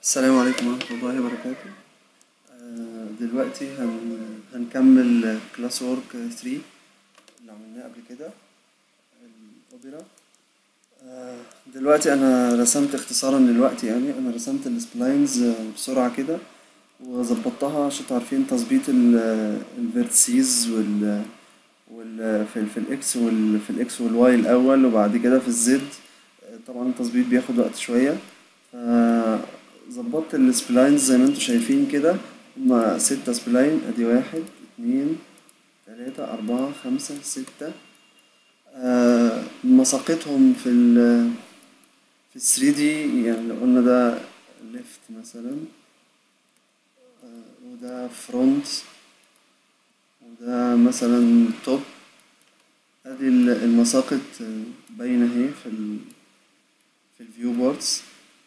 السلام عليكم ورحمة الله وبركاته آه، دلوقتي هن... هنكمل كلاس وورك 3 اللي عملناه قبل كده الأوبرا آه، دلوقتي أنا رسمت اختصارا للوقت يعني أنا رسمت السبلاينز بسرعة كده وظبطتها عشان تعرفين تظبيط الفيرتسيز وال وال في, في الاكس وال في الاكس والواي الأول وبعد كده في الزد طبعا التظبيط بياخد وقت شوية ظبطت السبلاينز زي ما انتوا شايفين كده هما ستة سبلاين ادي واحد اتنين تلاتة اربعة خمسة ستة آه مساقتهم في ال في الثري دي يعني لو قلنا ده ليفت مثلا آه وده فرونت وده مثلا توب ادي المساقط باينة اهي في ال في الفيو بوردز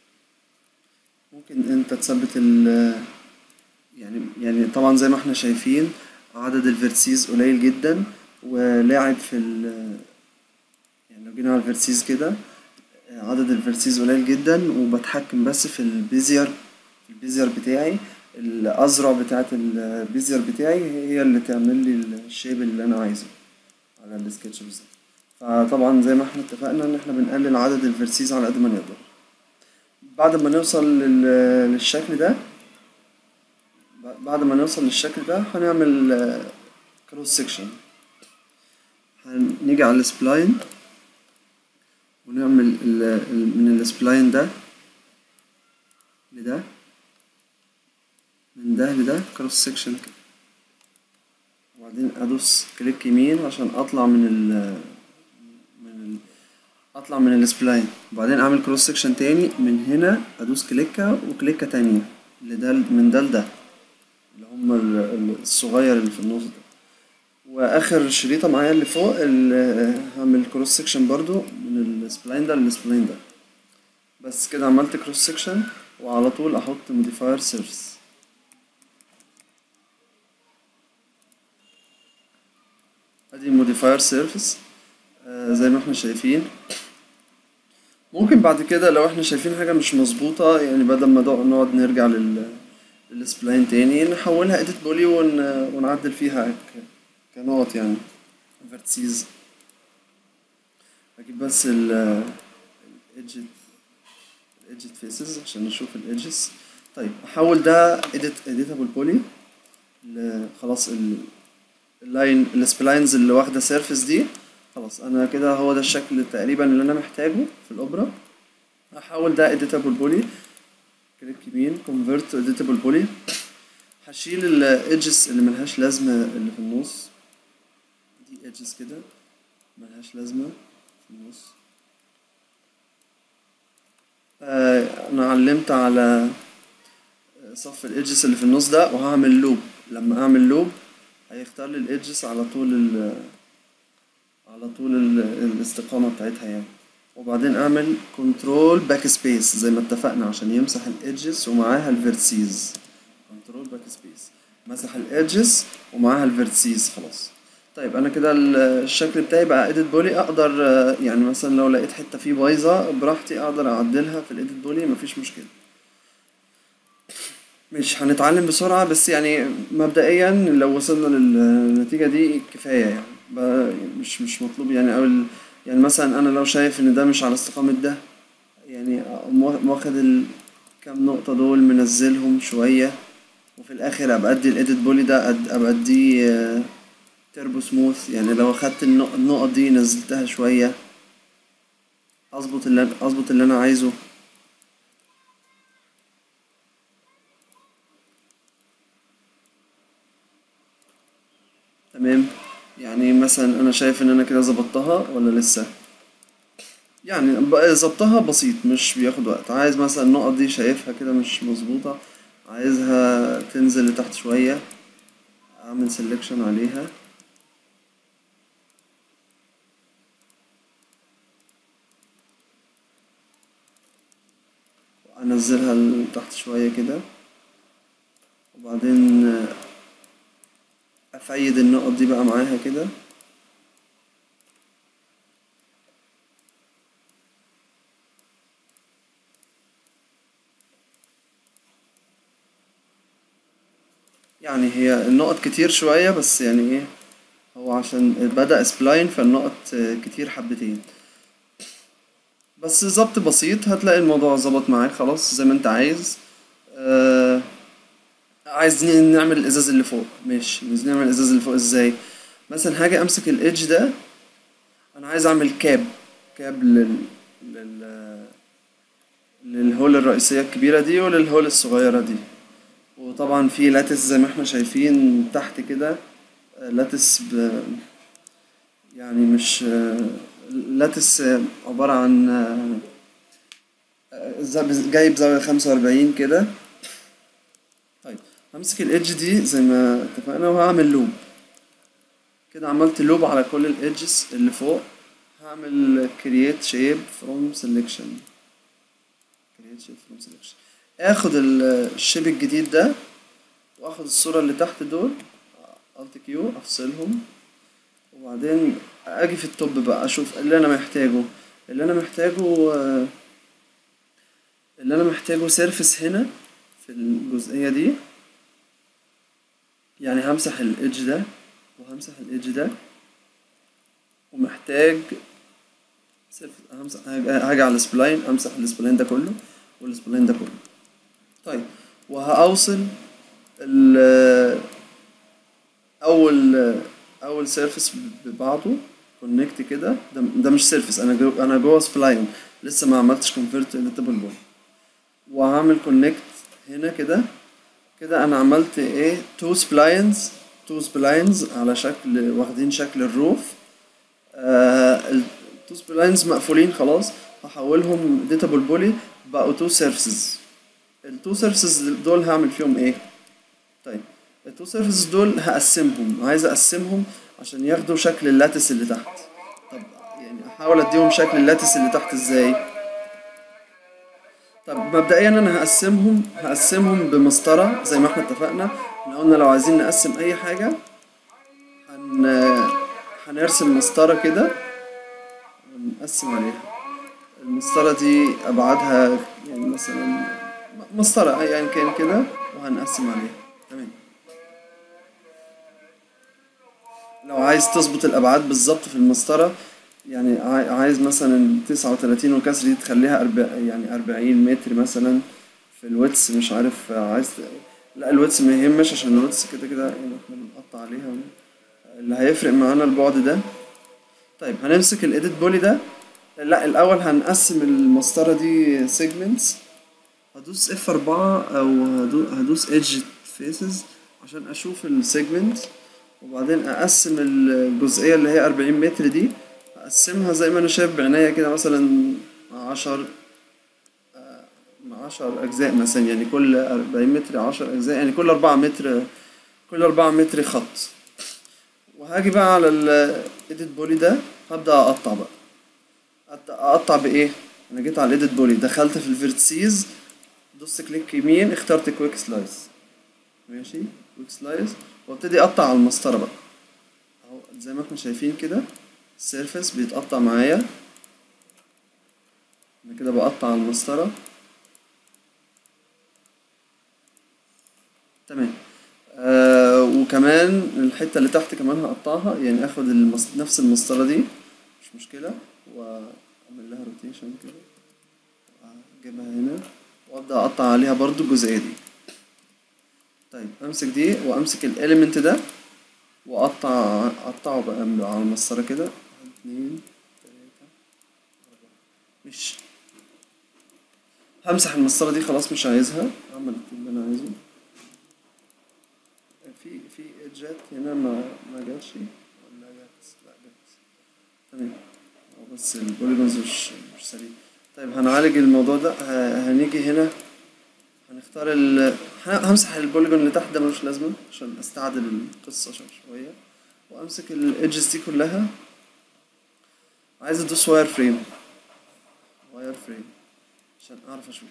ممكن انت تثبت ال يعني يعني طبعا زي ما احنا شايفين عدد الفيرسيز قليل جدا ولاعب في ال يعني لو جينا على الفيرسيز كده عدد الفيرسيز قليل جدا وبتحكم بس في البيزير في البيزير بتاعي الأذرع بتاعة البيزير بتاعي هي اللي تعمل لي الشيب اللي أنا عايزه على السكتش بالظبط فطبعا زي ما احنا اتفقنا ان احنا بنقلل عدد الفيرسيز على قد ما نقدر بعد ما نوصل للشكل ده بعد ما نوصل للشكل ده هنعمل كروس سيكشن هنيجي على السبلاين ونعمل من السبلاين ده لده من ده لده كروس سيكشن كده وبعدين ادوس كليك يمين عشان اطلع من ال من ال اطلع من السبلاين وبعدين اعمل كروس سيكشن تاني من هنا ادوس كليكة وكليكة تانية لده من ده لده اللي هم الصغير اللي في النص ده واخر شريطة معايا اللي فوق اللي هعمل كروس سيكشن برضو من السبلاين ده للسبلاين ده بس كده عملت كروس سيكشن وعلى طول احط موديفاير سيرفيس ادي موديفاير سيرفيس آه زي ما احنا شايفين ممكن بعد كده لو احنا شايفين حاجة مش مظبوطة يعني بدل ما نقعد نرجع لل للسبلاين تاني نحولها edit بولي ون... ونعدل فيها ك... كنقط يعني فيرتسيز اجيب بس ال الايدجت الايدجت فيسز عشان نشوف الايدجز طيب احول ده edit editable بولي خلاص ال اللاين السبلاينز اللي واخده سيرفيس دي خلاص انا كده هو ده الشكل تقريبا اللي انا محتاجه في الاوبرا هحول ده editable بولي كليك يمين convert to editable بولي هشيل الايدجز اللي ملهاش لازمه اللي في النص دي ايدجز كده ملهاش لازمه في النص آه انا علمت على صف الايدجز اللي في النص ده وهعمل لوب لما اعمل لوب هيختار لي الايدجز على طول ال على طول ال الاستقامة بتاعتها يعني وبعدين اعمل كنترول باك سبيس زي ما اتفقنا عشان يمسح الايدجز ومعاها الفيرتسيز كنترول باك سبيس مسح الايدجز ومعاها الفيرتسيز خلاص طيب انا كده الشكل بتاعي بقى اديت بولي اقدر يعني مثلا لو لقيت حتة فيه بايظة براحتي اقدر اعدلها في الاديت بولي مفيش مشكلة مش هنتعلم بسرعة بس يعني مبدئيا لو وصلنا للنتيجة دي كفاية يعني مش مش مطلوب يعني أو يعني مثلا أنا لو شايف إن ده مش على استقامة ده يعني واخد الكام نقطة دول منزلهم شوية وفي الآخر أبقى أدي الإيديت بولي ده أبقى أديه تربو سموث يعني لو أخدت النقط دي نزلتها شوية أظبط اللي أظبط اللي أنا عايزه تمام يعني مثلا انا شايف ان انا كده ظبطتها ولا لسه يعني ظبطها بسيط مش بياخد وقت عايز مثلا النقط دي شايفها كده مش مظبوطة عايزها تنزل لتحت شوية اعمل سيلكشن عليها انزلها لتحت شوية كده وبعدين افيد النقط دي بقى معاها كده يعني هي النقط كتير شوية بس يعني ايه هو عشان بدأ سبلاين فالنقط آه، كتير حبتين بس ظبط بسيط هتلاقي الموضوع ظبط معاك خلاص زي ما انت عايز آه عايز ن- نعمل الازاز اللي فوق ماشي عايز نعمل الازاز اللي فوق ازاي مثلا هاجي امسك الايدج ده انا عايز اعمل كاب كاب لل لل للهول الرئيسية الكبيرة دي وللهول الصغيرة دي وطبعا في لاتس زي ما احنا شايفين تحت كده آه، لاتس ب يعني مش آه، لاتس آه، عبارة عن آه، آه، ز- جايب زاوية خمسة وأربعين كده طيب همسك الإيدج دي زي ما اتفقنا وهعمل لوب كده عملت لوب على كل الإيدجز اللي فوق هعمل create shape from selection create shape from selection اخد ال- الشيب الجديد ده واخد الصورة اللي تحت دول alt q افصلهم وبعدين اجي في التوب بقى اشوف اللي انا محتاجه اللي انا محتاجه آه، اللي انا محتاجه سيرفس هنا في الجزئية دي يعني همسح الايدج ده وهمسح الايدج ده ومحتاج سيرفس همسح هاجي هاجي على السبلاين امسح السبلاين ده كله والسبلاين ده كله طيب وهأوصل ال اول اول سيرفس ببعضه كونكت كده ده, ده مش سيرفس انا جو انا جوه سبلاين لسه ما عملتش كونفرت لتبل بول وهعمل كونكت هنا كده كده انا عملت ايه تو سبلاينز تو سبلاينز على شكل واخدين شكل الروف آه التو سبلاينز مقفولين خلاص هحولهم ديتابل بولي بقوا تو سيرفيسز التو سيرفيسز دول هعمل فيهم ايه طيب التو سيرفيسز دول هقسمهم عايز اقسمهم عشان ياخدوا شكل اللاتس اللي تحت طب يعني احاول اديهم شكل اللاتس اللي تحت ازاي طب مبدئيا انا هقسمهم هقسمهم بمسطره زي ما احنا اتفقنا احنا قلنا لو عايزين نقسم اي حاجه هن هنرسم مسطره كده ونقسم عليها المسطره دي ابعادها يعني مثلا مسطره ايا كان كده وهنقسم عليها تمام لو عايز تظبط الابعاد بالظبط في المسطره يعني عاي- عايز مثلا تسعة وتلاتين وكسر دي تخليها أربع يعني أربعين متر مثلا في الويتس مش عارف عايز ت- لا الويتس ما يهمش عشان الويتس كده كده يعني احنا بنقطع عليها اللي هيفرق معانا البعد ده طيب هنمسك الايديت بولي ده لا الأول هنقسم المسطرة دي سيجمنتس هدوس اف أربعة أو هدو- هدوس ايدج فيسز عشان أشوف السيجمنت وبعدين أقسم الجزئية اللي هي أربعين متر دي أقسمها زي ما أنا شايف بعناية كده مثلا عشر آه، عشر أجزاء مثلا يعني كل أربعين متر عشر أجزاء يعني كل أربعة متر كل أربعة متر خط وهاجي بقى على الإيديت بولي ده هبدأ أقطع بقى أت- أقطع بإيه؟ أنا جيت على الإيديت بولي دخلت في الفيرتسيز دوست كليك يمين اخترت كويك سلايس ماشي كويك سلايس وابتدي أقطع على المسطرة بقى أهو زي ما احنا شايفين كده السيرفس بيتقطع معايا انا كده بقطع على المسطرة تمام آه وكمان الحتة اللي تحت كمان هقطعها يعني اخد المس... نفس المسطرة دي مش مشكلة واعمل لها روتيشن كده اجيبها هنا وابدأ اقطع عليها برضو الجزئية دي طيب امسك دي وامسك الاليمنت ده واقطع اقطعه بقى على المسطرة كده واحد اتنين تلاتة أربعة مش همسح المسطرة دي خلاص مش عايزها اعمل اللي انا عايزه في في ايدجات هنا ما ما جاتش ولا جات لا جات تمام هو بس البوليجونز مش مش سليم طيب هنعالج الموضوع ده ه- هنيجي هنا هنختار ال ه- همسح البوليجون اللي تحت ده ملوش لازمة عشان استعدل القصة شو- شوية وامسك الايدجز دي كلها عايز ادوس واير فريم واير فريم عشان اعرف اشوف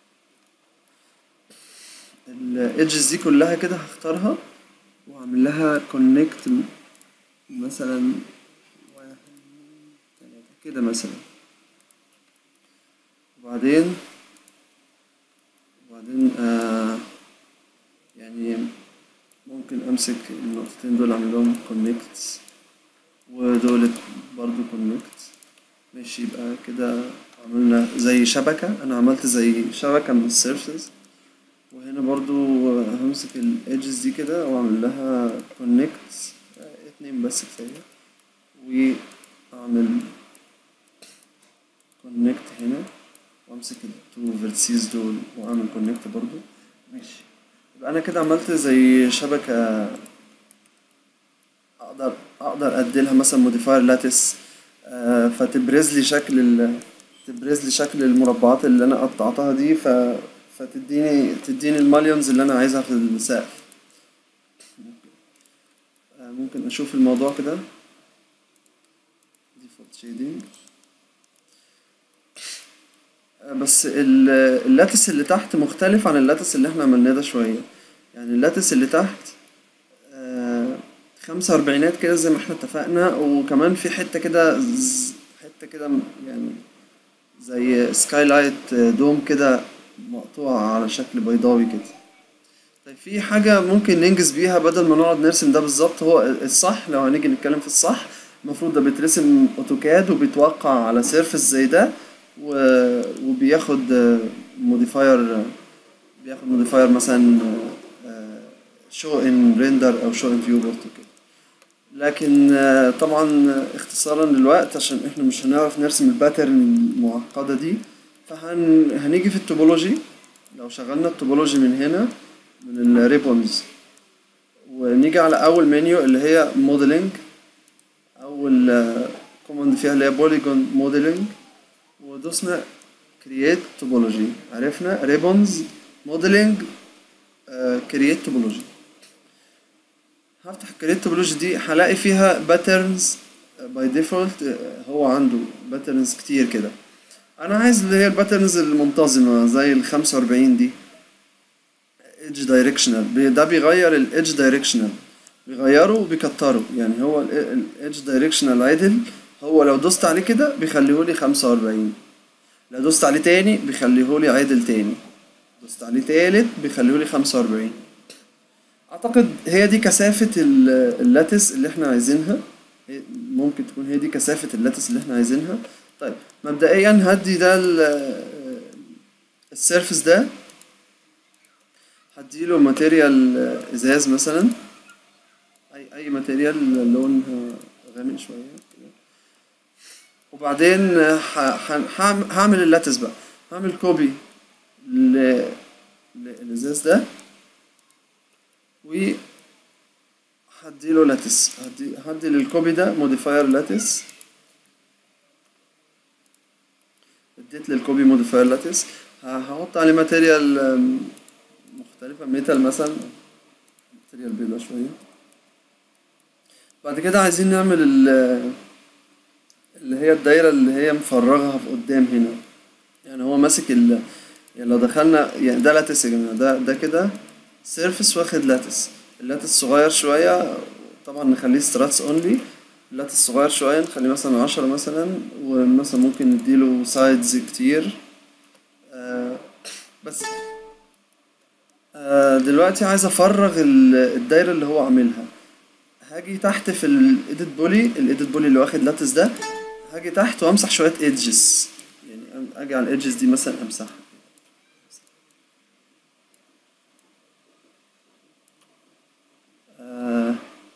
الايدجز دي كلها كده هختارها واعمل لها كونكت مثلا واحد تلاتة كده مثلا وبعدين وبعدين آه يعني همسك النقطتين دول اعمل لهم كونكت ودول برضو كونكت ماشي يبقى كده عملنا زي شبكة انا عملت زي شبكة من السيرفيسز وهنا برضو همسك الايدجز دي كده واعمل لها كونكت اتنين بس كفاية واعمل كونكت هنا وامسك التو فيرتسيز دول واعمل كونكت برضو ماشي يبقى انا كده عملت زي شبكة اقدر اقدر اديلها مثلا موديفاير لاتس فتبرز لي شكل ال تبرز لي شكل المربعات اللي انا قطعتها دي ف فتديني تديني الماليونز اللي انا عايزها في السقف آه، ممكن اشوف الموضوع كده ديفولت شيدنج بس ال- اللاتس اللي تحت مختلف عن اللاتس اللي احنا عملناه ده شوية يعني اللاتس اللي تحت آه، خمسة وأربعينات كده زي ما احنا اتفقنا وكمان في حتة كده ز- حتة كده م- يعني زي سكاي لايت دوم كده مقطوعة على شكل بيضاوي كده طيب في حاجة ممكن ننجز بيها بدل ما نقعد نرسم ده بالظبط هو الصح لو هنيجي نتكلم في الصح المفروض ده بيترسم اوتوكاد وبيتوقع على سيرفس زي ده و- وبياخد موديفاير بياخد موديفاير مثلا شو ان ريندر او شو ان فيو بورت وكده لكن آه، طبعا اختصارا للوقت عشان احنا مش هنعرف نرسم الباترن المعقدة دي فهنيجي في التوبولوجي لو شغلنا التوبولوجي من هنا من الريبونز ونيجي على اول منيو اللي هي موديلنج اول كوماند فيها اللي هي بوليجون موديلنج ودوسنا كرييت توبولوجي عرفنا ريبونز موديلنج كرييت توبولوجي هفتح كرييت توبولوجي دي هلاقي فيها باترنز باي ديفولت هو عنده باترنز كتير كده انا عايز اللي هي الباترنز المنتظمه زي ال 45 دي ايدج دايركشنال ده بيغير الايدج دايركشنال بيغيره وبيكتره يعني هو الايدج دايركشنال عدل هو لو دوست عليه كده بيخليهولي 45 لو دوست عليه تاني بيخليهولي عدل تاني دوست عليه تالت بيخليهولي 45 اعتقد هي دي كثافة ال- اللاتس اللي احنا عايزينها هي- ممكن تكون هي دي كثافة اللاتس اللي احنا عايزينها طيب مبدئيا هدي ده ال- السيرفس ده هديله ماتيريال ازاز مثلا اي اي ماتيريال لونها غامق شوية كده. وبعدين ه- ه- هعم- هعمل اللاتس بقى هعمل كوبي ل- للازاز ده و هديله لاتس هدي هدي للكوبي ده موديفاير لاتس اديت للكوبي موديفاير لاتس ه- هحط عليه ماتيريال أم، مختلفة ميتال مثلا ماتيريال بيضة شوية بعد كده عايزين نعمل ال- اللي هي الدايرة اللي هي مفرغها في قدام هنا يعني هو ماسك ال يعني لو دخلنا يعني ده لاتس يا جماعة ده ده كده سيرفس واخد لاتس اللاتس صغير شوية طبعا نخليه ستراتس اونلي اللاتس صغير شوية نخليه مثلا عشرة مثلا ومثلا ممكن نديله سايدز كتير آه بس آه دلوقتي عايز افرغ ال- الدايرة اللي هو عاملها هاجي تحت في الايديت بولي الايديت بولي اللي واخد لاتس ده هاجي تحت وامسح شوية ايدجز يعني أم- اجي على الايدجز دي مثلا امسحها آه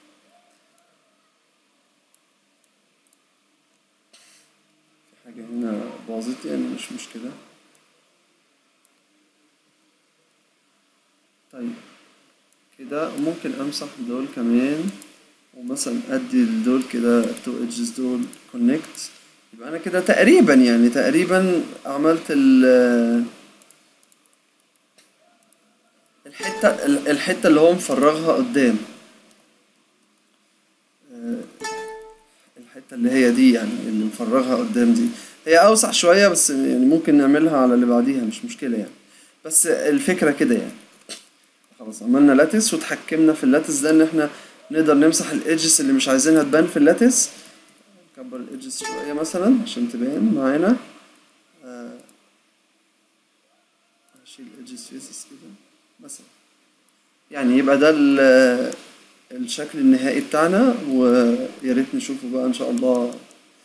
في حاجة هنا باظت يعني مش مشكلة طيب كده ممكن امسح دول كمان ومثلا ادي دول كده التو ايدجز دول كونكت يبقى انا كده تقريبا يعني تقريبا عملت ال الحتة الحتة اللي هو مفرغها قدام آه، الحتة اللي هي دي يعني اللي مفرغها قدام دي هي أوسع شوية بس يعني ممكن نعملها على اللي بعديها مش مشكلة يعني بس الفكرة كده يعني خلاص عملنا لاتس وتحكمنا في اللاتس ده ان احنا نقدر نمسح الايدجز اللي مش عايزينها تبان في اللاتس نكبر الايدجز شوية مثلا عشان تبان معانا آه، هشيل الايدجز فيسز كده مثلا يعني يبقى ده ال الشكل النهائي بتاعنا ويا ريت نشوفه بقى ان شاء الله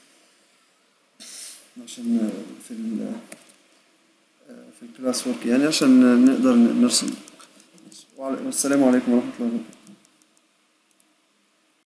عشان في ال في الكلاس ورك يعني عشان نقدر نرسم والسلام عليكم ورحمة الله وبركاته